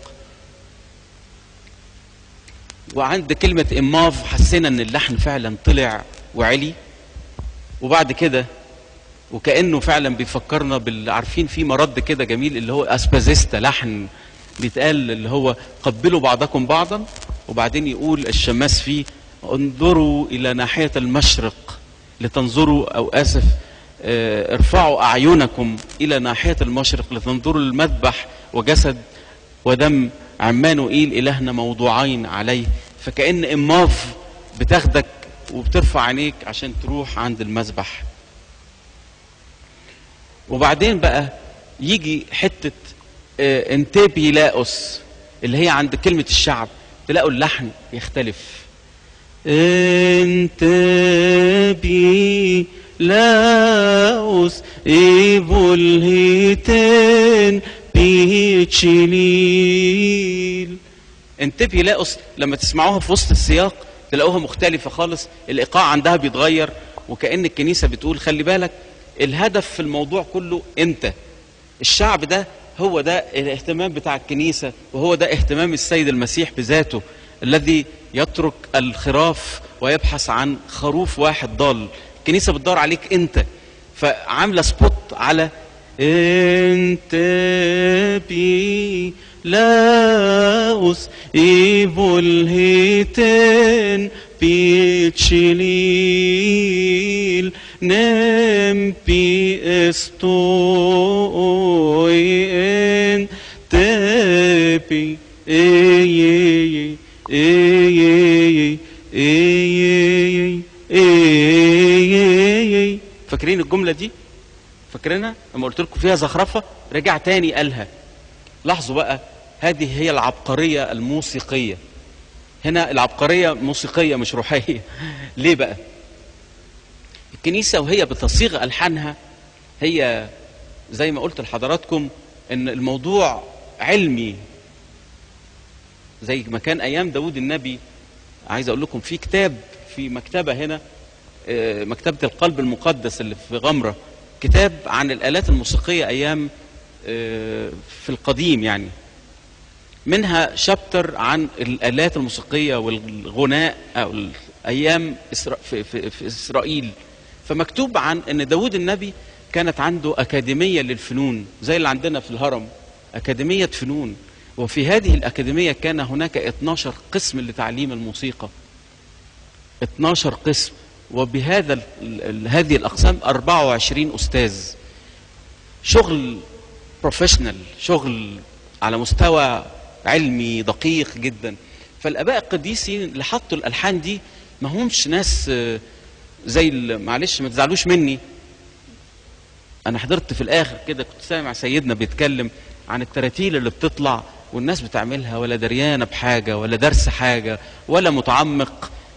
وعند كلمة إماف حسينا إن اللحن فعلا طلع وعلي وبعد كده وكأنه فعلا بيفكرنا باللي عارفين في مرض كده جميل اللي هو أسبازيستا لحن بيتقال اللي هو قبلوا بعضكم بعضا وبعدين يقول الشماس فيه انظروا إلى ناحية المشرق لتنظروا أو آسف اه ارفعوا أعينكم إلى ناحية المشرق لتنظروا المذبح وجسد ودم عمانوئيل إلهنا موضوعين عليه فكأن إماف بتاخدك وبترفع عينيك عشان تروح عند المذبح وبعدين بقى يجي حتة اه انتبي لاؤس اللي هي عند كلمة الشعب تلاقوا اللحن يختلف انتبي لاؤس ايبو الهيتين بيتشليل انتبهي لاقص لما تسمعوها في وسط السياق تلاقوها مختلفة خالص الإيقاع عندها بيتغير وكأن الكنيسة بتقول خلي بالك الهدف في الموضوع كله أنت الشعب ده هو ده الاهتمام بتاع الكنيسة وهو ده اهتمام السيد المسيح بذاته الذي يترك الخراف ويبحث عن خروف واحد ضال الكنيسة بتدور عليك أنت فعاملة سبوت على انت بي لاوس ايفو الهيتين بيتشليل نم بي استوي ان تبي اي اي اي اي اي فاكرين الجملة دي؟ فاكرينها لما قلت لكم فيها زخرفه رجع تاني قالها لاحظوا بقى هذه هي العبقريه الموسيقيه هنا العبقريه موسيقيه مش روحيه ليه بقى الكنيسه وهي بتصيغ الحانها هي زي ما قلت لحضراتكم ان الموضوع علمي زي ما كان ايام داود النبي عايز اقول لكم في كتاب في مكتبه هنا مكتبه القلب المقدس اللي في غمره كتاب عن الآلات الموسيقية أيام في القديم يعني منها شابتر عن الآلات الموسيقية والغناء أو أيام في, في, في إسرائيل فمكتوب عن أن داود النبي كانت عنده أكاديمية للفنون زي اللي عندنا في الهرم أكاديمية فنون وفي هذه الأكاديمية كان هناك 12 قسم لتعليم الموسيقى 12 قسم وبهذا هذه الاقسام 24 استاذ شغل بروفيشنال شغل على مستوى علمي دقيق جدا فالاباء القديسين اللي حطوا الالحان دي ما همش ناس زي معلش ما تزعلوش مني انا حضرت في الاخر كده كنت سامع سيدنا بيتكلم عن التراتيل اللي بتطلع والناس بتعملها ولا دريانه بحاجه ولا درس حاجه ولا متعمق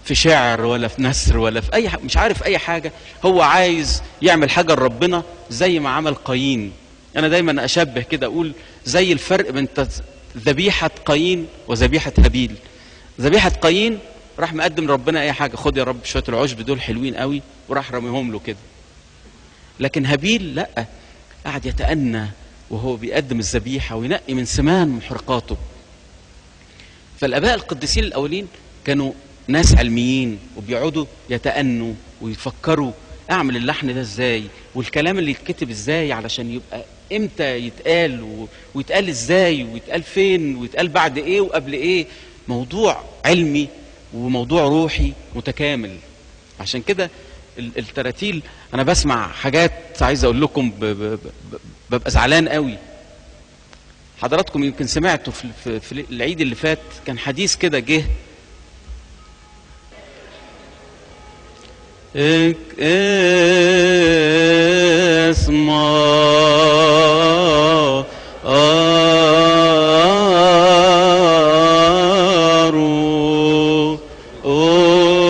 في شعر ولا في نثر ولا في اي ح... مش عارف اي حاجه هو عايز يعمل حاجه لربنا زي ما عمل قايين انا دايما اشبه كده اقول زي الفرق بين تز- ذبيحه قايين وذبيحه هابيل ذبيحه قايين راح مقدم ربنا اي حاجه خد يا رب شويه العشب دول حلوين قوي وراح رميهم له كده لكن هابيل لا قعد يتأنى وهو بيقدم الذبيحة وينقي من سمان محرقاته فالآباء القديسين الأولين كانوا ناس علميين وبيقعدوا يتأنوا ويفكروا أعمل اللحن ده إزاي والكلام اللي يتكتب إزاي علشان يبقى إمتى يتقال و- ويتقال إزاي ويتقال فين ويتقال بعد إيه وقبل إيه موضوع علمي وموضوع روحي متكامل عشان كده ال- التراتيل انا بسمع حاجات عايز اقول لكم ب- ب- ب- ببقى زعلان قوي حضراتكم يمكن سمعتوا في, في, في العيد اللي فات كان حديث كده جه إك- اسمع آرو